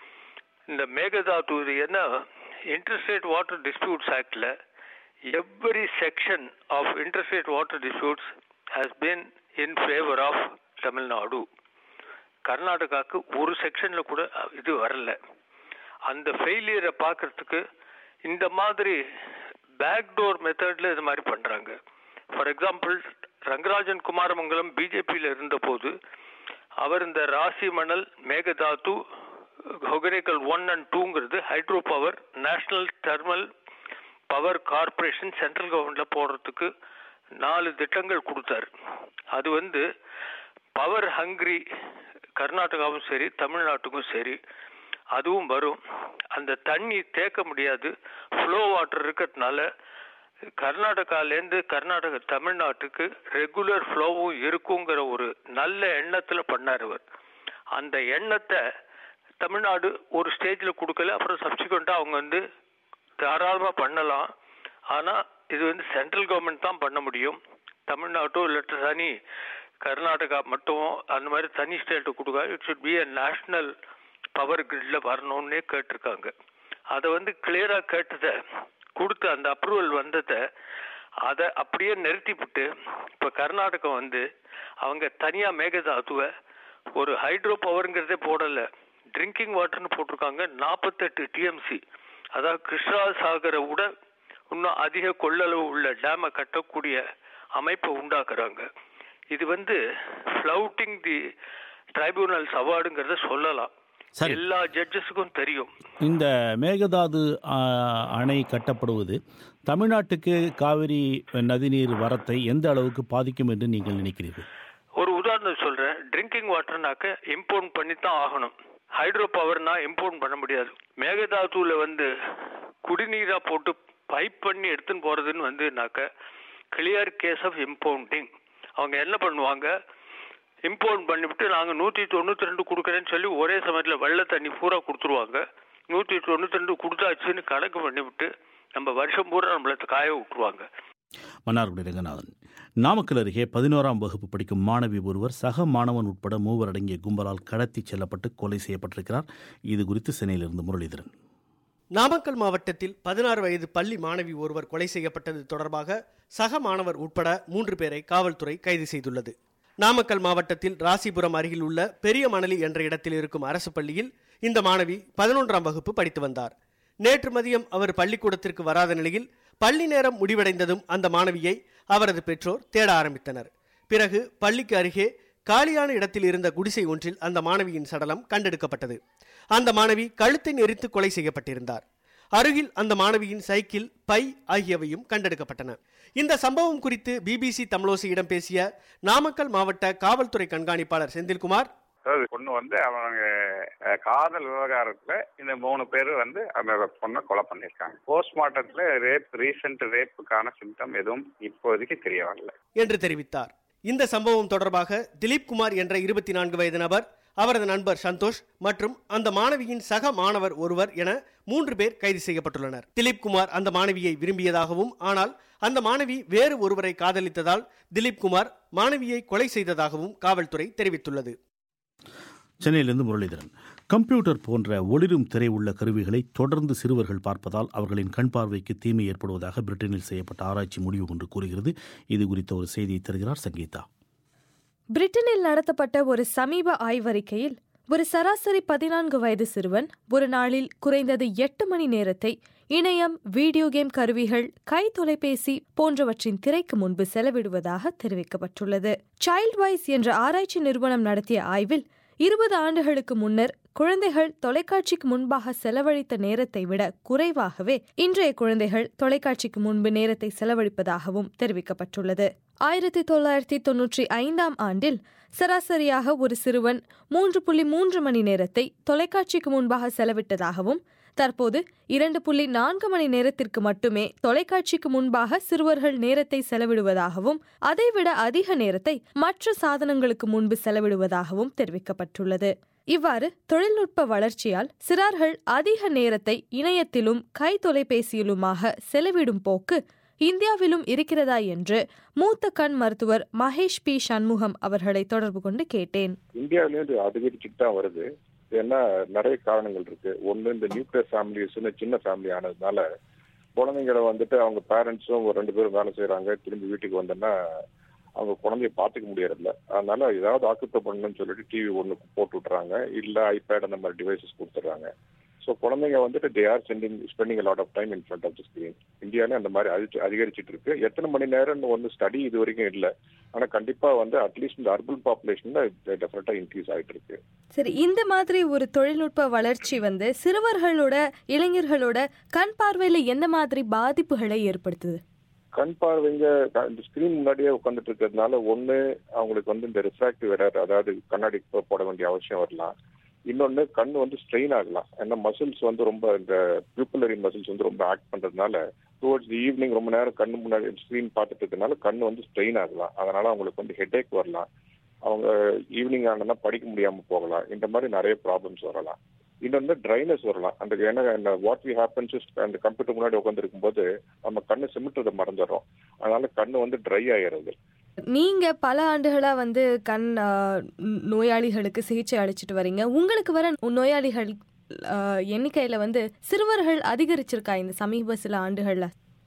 இந்த மேகதாது இது என்ன இன்டர்ஸ்டேட் வாட்டர் டிஸ்பியூட்ஸ் ஆக்டில் every section of interstate water disputes has been in favour of Tamil Nadu கர்நாடகாவுக்கு ஒரு செக்ஷன்ல கூட இது வரல அந்த ஃபெயிலியரை பார்க்கறதுக்கு இந்த மாதிரி பேக்டோர் மெத்தட்ல இது மாதிரி பண்றாங்க ஃபார் எக்ஸாம்பிள் ரங்கராஜன் குமாரமங்கலம் பிஜேபியில் இருந்தபோது அவர் இந்த Rasimanal Mekedatu Hogenakkal one and டூங்கிறது hydro power national thermal power corporation central கவர்மெண்ட்ல போடுறதுக்கு நாலு திட்டங்கள் கொடுத்தாரு அது வந்து பவர் ஹங்கிரி கர்நாடகாவும் சரி தமிழ்நாட்டுக்கும் சரி அதுவும் வரும் அந்த தண்ணி தேக்க முடியாது ஃப்ளோ வாட்டர் இருக்கிறதுனால கர்நாடகாலேருந்து கர்நாடக தமிழ்நாட்டுக்கு ரெகுலர் ஃப்ளோவும் இருக்குங்கிற ஒரு நல்ல எண்ணத்தில் பண்ணார் அவர் அந்த எண்ணத்தை தமிழ்நாடு ஒரு ஸ்டேஜில் கொடுக்கல அப்புறம் சப்சிக்வெண்ட்டாக அவங்க வந்து தாராளமாக பண்ணலாம் ஆனால் இது வந்து சென்ட்ரல் கவர்மெண்ட் தான் பண்ண முடியும் தமிழ்நாட்டோ இல்லாட்ட தனி கர்நாடகா மட்டும் அந்த மாதிரி தனி ஸ்டேட்டு கொடுக்க it should be a national power கிரிட்ல வரணும்னே கேட்டிருக்காங்க அதை வந்து கிளியராக கேட்டதை கொடுத்து அந்த அப்ரூவல் வந்ததை அதை அப்படியே நிறுத்திவிட்டு இப்போ கர்நாடகம் வந்து அவங்க தனியாக மேகதாதுவை ஒரு ஹைட்ரோ பவருங்கிறதே போடலை ட்ரிங்கிங் வாட்டர்னு போட்டிருக்காங்க நாற்பத்தெட்டு டிஎம்சி அதாவது கிருஷ்ணா சாகரை விட இன்னும் அதிக கொள்ளளவு உள்ள டேமை கட்டக்கூடிய அமைப்பை உண்டாக்குறாங்க இது வந்து ஃப்ளவுட்டிங் தி ட்ரைபியூனல்ஸ் அவார்டுங்கிறத சொல்லலாம் சரி. எல்லா ஜட்ஜஸுக்கும் தெரியும் இந்த மேகதாது ஆ, அணை கட்டப்படுவது தமிழ்நாட்டுக்கு காவிரி நதிநீர் வரத்தை எந்த அளவுக்கு பாதிக்கும் என்று நீங்கள் நினைக்கிறீர்கள் ஒரு உதாரணம் சொல்றேன் ட்ரிங்கிங் வாட்டர்னாக்க இம்போர்ட் பண்ணி தான் ஆகணும் ஹைட்ரோ பவர்னா இம்போர்ட் பண்ண முடியாது மேகதாதுல வந்து குடிநீரா போட்டு பைப் பண்ணி எடுத்துன்னு போறதுன்னு வந்துனாக்க கிளியர் கேஸ் ஆஃப் இம்பவுண்டிங் அவங்க என்ன பண்ணுவாங்க இம்போர்ட் பண்ணிவிட்டு நாங்கள் நூற்றி தொண்ணூற்றி ரெண்டு கொடுக்குறேன்னு சொல்லி ஒரே சமயத்தில் வெள்ளை தண்ணி பூரா கொடுத்துருவாங்க நூற்றி தொண்ணூற்றி ரெண்டு கொடுத்தாச்சுன்னு கணக்கு பண்ணிவிட்டு நம்ம வருஷம் பூரா நம்மள காய விட்டுருவாங்க மன்னார்குடி ரங்கநாதன் நாமக்கல் அருகே பதினோராம் வகுப்பு படிக்கும் மாணவி ஒருவர் சக மாணவன் உட்பட மூவர் அடங்கிய கும்பலால் கடத்தி செல்லப்பட்டு கொலை செய்யப்பட்டிருக்கிறார் இது குறித்து சென்னையிலிருந்து முரளிதரன் நாமக்கல் மாவட்டத்தில் பதினாறு வயது பள்ளி மாணவி ஒருவர் கொலை செய்யப்பட்டது தொடர்பாக சக மாணவர் உட்பட மூன்று பேரை காவல்துறை கைது செய்துள்ளது நாமக்கல் மாவட்டத்தில் ராசிபுரம் அருகில் உள்ள பெரிய மணலி என்ற இடத்தில் இருக்கும் அரசு பள்ளியில் இந்த மாணவி பதினொன்றாம் வகுப்பு படித்து வந்தார் நேற்று மதியம் அவர் பள்ளிக்கூடத்திற்கு வராத நிலையில் பள்ளி நேரம் முடிவடைந்ததும் அந்த மாணவியை அவரது பெற்றோர் தேட ஆரம்பித்தனர் பிறகு பள்ளிக்கு அருகே காலியான இடத்தில் இருந்த குடிசை ஒன்றில் அந்த மாணவியின் சடலம் கண்டெடுக்கப்பட்டது அந்த மாணவி கழுத்தை நெரித்து கொலை செய்யப்பட்டிருந்தார் அருகில் அந்த மாணவியின் சைக்கிள் பை ஆகியவையும் கண்டெடுக்கப்பட்டன இந்த சம்பவம் குறித்து பிபிசி தமிழோசியிடம் பேசிய நாமக்கல் மாவட்ட காவல்துறை கண்காணிப்பாளர் செந்தில்குமார் அதாவது பொண்ணு வந்து அவங்க அஹ், காதல் விவகாரத்துல இந்த மூணு பேர் வந்து அந்த பொண்ணை கொலை பண்ணியிருக்காங்க போஸ்ட்மார்ட்டத்துல ரேப் ரீசெண்ட் ரேப்புக்கான சிம்டம் எதுவும் இப்போதைக்கு தெரிய வரல என்று தெரிவித்தார் இந்த சம்பவம் தொடர்பாக திலீப் குமார் என்ற இருபத்தி நான்கு வயது நபர் அவரது நண்பர் சந்தோஷ் மற்றும் அந்த மாணவியின் சக மாணவர் ஒருவர் என மூன்று பேர் கைது செய்யப்பட்டுள்ளனர் திலீப் குமார் அந்த மாணவியை விரும்பியதாகவும் ஆனால் அந்த மாணவி வேறு ஒருவரை காதலித்ததால் திலீப் குமார் மாணவியை கொலை செய்ததாகவும் காவல்துறை தெரிவித்துள்ளது சென்னையிலிருந்து முரளிதரன் கம்ப்யூட்டர் போன்ற ஒளிரும் திரை உள்ள கருவிகளை தொடர்ந்து சிறுவர்கள் பார்ப்பதால் அவர்களின் கண் பார்வைக்கு தீமை ஏற்படுவதாக பிரிட்டனில் செய்யப்பட்ட ஆராய்ச்சி முடிவு ஒன்று கூறுகிறது இது குறித்த ஒரு செய்தியை தருகிறார் சங்கீதா பிரிட்டனில் நடத்தப்பட்ட ஒரு சமீப ஆய்வறிக்கையில் ஒரு சராசரி பதினான்கு வயது சிறுவன் ஒரு நாளில் குறைந்தது எட்டு மணி நேரத்தை இணையம் வீடியோ கேம் கருவிகள் கை தொலைபேசி போன்றவற்றின் திரைக்கு முன்பு செலவிடுவதாக தெரிவிக்கப்பட்டுள்ளது சைல்ட் வைஸ் என்ற ஆராய்ச்சி நிறுவனம் நடத்திய ஆய்வில் இருபது ஆண்டுகளுக்கு முன்னர் குழந்தைகள் தொலைக்காட்சிக்கு முன்பாக செலவழித்த நேரத்தை விட குறைவாகவே இன்றைய குழந்தைகள் தொலைக்காட்சிக்கு முன்பு நேரத்தை செலவழிப்பதாகவும் தெரிவிக்கப்பட்டுள்ளது ஆயிரத்தி தொள்ளாயிரத்தி தொன்னூற்றி ஐந்தாம் ஆண்டில் சராசரியாக ஒரு சிறுவன் மூன்று புள்ளி மூன்று மணி நேரத்தை தொலைக்காட்சிக்கு முன்பாக செலவிட்டதாகவும் தற்போது இரண்டு புள்ளி நான்கு மணி நேரத்திற்கு மட்டுமே தொலைக்காட்சிக்கு முன்பாக சிறுவர்கள் நேரத்தை செலவிடுவதாகவும் அதைவிட அதிக நேரத்தை மற்ற சாதனங்களுக்கு முன்பு செலவிடுவதாகவும் தெரிவிக்கப்பட்டுள்ளது இவ்வாறு தொழில்நுட்ப வளர்ச்சியால் சிறார்கள் அதிக நேரத்தை இணையத்திலும் கை தொலைபேசியிலுமாக செலவிடும் போக்கு இந்தியாவிலும் இருக்கிறதா என்று மூத்த கண் மருத்துவர் மகேஷ் பி சண்முகம் அவர்களை தொடர்பு கொண்டு கேட்டேன் இந்தியாவிலேயும் இது அதிகரிச்சுட்டு தான் வருது ஏன்னா நிறைய காரணங்கள் இருக்கு ஒன்று இந்த நியூக்ளியர் ஃபேமிலிஸ் சின்ன ஃபேமிலி ஆனதுனால குழந்தைங்களை வந்துட்டு அவங்க பேரண்ட்ஸும் ஒரு ரெண்டு பேரும் வேலை செய்யறாங்க திரும்பி வீட்டுக்கு வந்தோன்னா அவங்க குழந்தைய பார்த்துக்க முடியறதில்ல அதனால ஏதாவது ஆக்குப்பை பண்ணணும்னு சொல்லிட்டு டிவி ஒன்று போட்டு விட்டுறாங்க இல்லை ஐபேட் அந்த மாதிரி டிவைசஸ் கொடுத்துட்றாங்க ஸோ குழந்தைங்க வந்துட்டு they are sending spending lot of time in front of the screen இந்தியாவிலே அந்த மாதிரி அதிக அதிகரிச்சிட்டு இருக்கு எத்தனை மணி நேரம்னு ஒன்று ஸ்டடி இது வரைக்கும் இல்லை ஆனால் கண்டிப்பாக வந்து அட்லீஸ்ட் இந்த அர்பன் பாப்புலேஷன்ல டெஃபினட்டாக இன்க்ரீஸ் ஆகிட்டு இருக்கு சரி இந்த மாதிரி ஒரு தொழில்நுட்ப வளர்ச்சி வந்து சிறுவர்களோட இளைஞர்களோட கண் பார்வையில எந்த மாதிரி பாதிப்புகளை ஏற்படுத்துது கண் பார்வைங்க க- இந்த ஸ்கிரீன் முன்னாடியே உட்காந்துட்டு இருக்கிறதுனால ஒண்ணு அவங்களுக்கு வந்து இந்த ரிஃப்ராக்டிவ் எரர் அதாவது கண்ணாடி போ- போட வேண்டிய அவசியம் வரலாம் இன்னொன்னு கண் வந்து ஸ்ட்ரெயின் ஆகலாம் ஏன்னா மசில்ஸ் வந்து ரொம்ப இந்த பியூப்புலரி மசில்ஸ் வந்து ரொம்ப ஆக்ட் பண்றதுனால டுவர்ட்ஸ் ஈவினிங் ரொம்ப நேரம் கண்ணு முன்னாடி ஸ்க்ரீன் பார்த்துட்டு இருக்கனால கண் வந்து ஸ்ட்ரெயின் ஆகலாம் அதனால அவங்களுக்கு வந்து ஹெட்ஏக் வரலாம் அவங்க ஈவினிங் ஆனா படிக்க முடியாம போகலாம் இந்த மாதிரி நிறைய ப்ராப்ளம்ஸ் வரலாம் இன்னொன்று ட்ரைனஸ் வரலாம் அந்த ஏன்னா இந்த வாட் வி ஹேப்பன்ஸ் அந்த கம்ப்யூட்டர் முன்னாடி உட்காந்துருக்கும் போது நம்ம கண்ணு சிமிட்டுறதை மறந்துடுறோம் அதனால கண்ணு வந்து ட்ரை ஆயிடுது நீங்க பல ஆண்டுகளா வந்து கண் ஆ, ந- நோயாளிகளுக்கு சிகிச்சை அளிச்சிட்டு வரீங்க உங்களுக்கு வர நோயாளிகள் ஆ, எண்ணிக்கையில வந்து சிறுவர்கள் அதிகரிச்சிருக்கா இந்த சமீப சில ஆண்டுகள்ல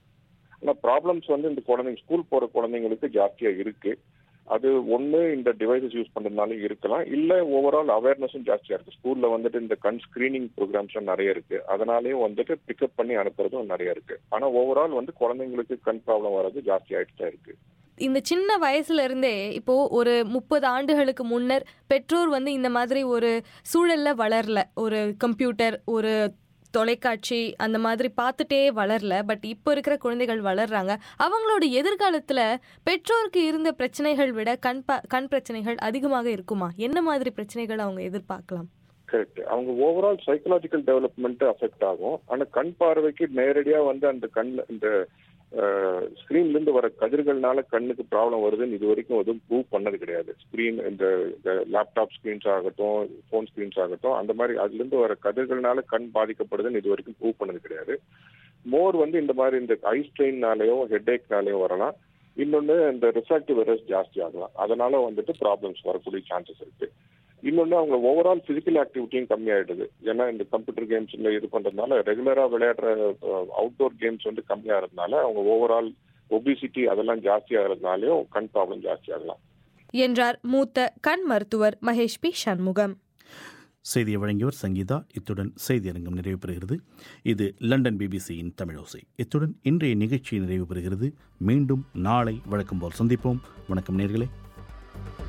ஆனால் ப்ராப்ளம்ஸ் வந்து இந்த குழந்தைங்க ஸ்கூல் போற குழந்தைங்களுக்கு ஜாஸ்தியா இருக்கு அது ஒண்ணு இந்த டிவைசஸ் யூஸ் பண்றதுனால இருக்கலாம் இல்ல ஓவரால் அவேர்னஸும் ஜாஸ்தியா இருக்கு ஸ்கூல்ல வந்துட்டு இந்த கண் ஸ்கிரீனிங் ப்ரோக்ராம்ஸ் நிறைய இருக்கு அதனாலயும் வந்துட்டு பிக்கப் பண்ணி அனுப்புறதும் நிறைய இருக்கு ஆனா ஓவரால் வந்து குழந்தைங்களுக்கு கண் ப்ராப்ளம் வர்றது ஜாஸ்தி ஆயிட்டு தான் இருக்கு இந்த சின்ன வயசுல இருந்தே இப்போ ஒரு முப்பது ஆண்டுகளுக்கு முன்னர் பெற்றோர் வந்து இந்த மாதிரி ஒரு சூழல்ல வளரல ஒரு கம்ப்யூட்டர் ஒரு தொலைக்காட்சி அந்த மாதிரி பார்த்துட்டே வளரல பட் இப்போ இருக்கிற குழந்தைகள் வளர்றாங்க அவங்களோட எதிர்காலத்துல பெற்றோருக்கு இருந்த பிரச்சனைகள் விட கண் பா கண் பிரச்சனைகள் அதிகமாக இருக்குமா என்ன மாதிரி பிரச்சனைகள் அவங்க எதிர்பார்க்கலாம் கரெக்ட் அவங்க ஓவரால் சைக்கலாஜிக்கல் டெவலப்மெண்ட் அஃபெக்ட் ஆகும் ஆனா கண் பார்வைக்கு நேரடியா வந்து அந்த கண் இந்த ஸ்கிரீன்ல இருந்து வர கதிர்கள்னால கண்ணுக்கு ப்ராப்ளம் வருதுன்னு இது வரைக்கும் எதுவும் ப்ரூவ் பண்ணது கிடையாது ஸ்கிரீன் இந்த லேப்டாப் ஸ்கிரீன்ஸ் ஆகட்டும் ஃபோன் ஸ்கிரீன்ஸ் ஆகட்டும் அந்த மாதிரி அதுல இருந்து வர கதிர்கள்னால கண் பாதிக்கப்படுதுன்னு இது வரைக்கும் ப்ரூவ் பண்ணது கிடையாது மோர் வந்து இந்த மாதிரி இந்த ஐ ஸ்ட்ரெயின்னாலேயோ ஹெட்ஏக்னாலேயோ வரலாம் இன்னொன்று இந்த ரிஃப்ராக்டிவ் எரர்ஸ் ஜாஸ்தி ஆகலாம் அதனால வந்துட்டு ப்ராப்ளம்ஸ் வரக்கூடிய சான்சஸ் இருக்கு இன்னொன்று அவங்க ஓவரால் பிசிக்கல் ஆக்டிவிட்டியும் கம்மியாயிடுது ஏன்னா இந்த கம்ப்யூட்டர் கேம்ஸ்ல இது பண்றதுனால ரெகுலரா விளையாடுற அவுட்டோர் கேம்ஸ் வந்து கம்மியாகிறதுனால அவங்க ஓவரால் ஒபிசிட்டி அதெல்லாம் ஜாஸ்தி ஆகிறதுனாலயும் கண் ப்ராப்ளம் ஜாஸ்தி ஆகலாம் என்றார் மூத்த கண் மருத்துவர் மகேஷ் பி சண்முகம் செய்தியை வழங்கியவர் சங்கீதா இத்துடன் செய்தி அரங்கம் நிறைவு பெறுகிறது இது லண்டன் பிபிசியின் தமிழோசை இத்துடன் இன்றைய நிகழ்ச்சி நிறைவு பெறுகிறது மீண்டும் நாளை வழக்கம் போல் சந்திப்போம் வணக்கம் நேர்களே